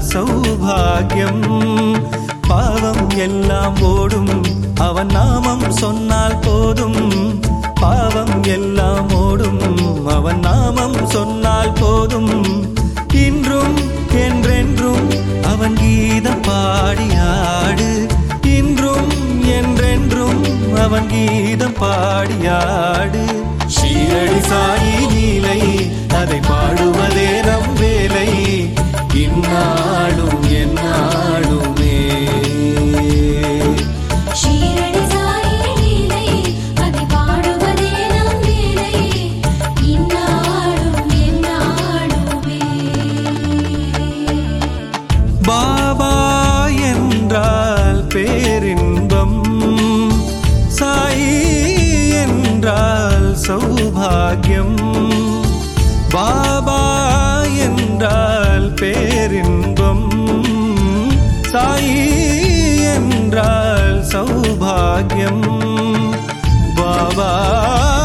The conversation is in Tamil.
சௌபாகியம் பாவம் எல்லாம் ஓடும் அவன் நாமம் சொன்னால் போதும் பாவம் எல்லாம் ஓடும் அவன் நாமம் சொன்னால் போதும் இன்றும் என்றென்றும் அவன் கீதம் பாடியாடு இன்றும் என்றென்றும் அவன் கீதம் பாடியாடு ஷீரடி சாயி நீலை அதை பாடுவதே நம் வேலை இந்நாளும் எந்நாளுமே ஷீரடி சாயி லீலை அதை பாடுவதே நம் வேலை இந்நாளும் எந்நாளுமே பாபா என்றால் பேரின்பம் சாயி என்றால் சௌபாகியம் பாபா என்றால் பேரின்பம் சாயி என்றால் சௌபாகியம் பாபா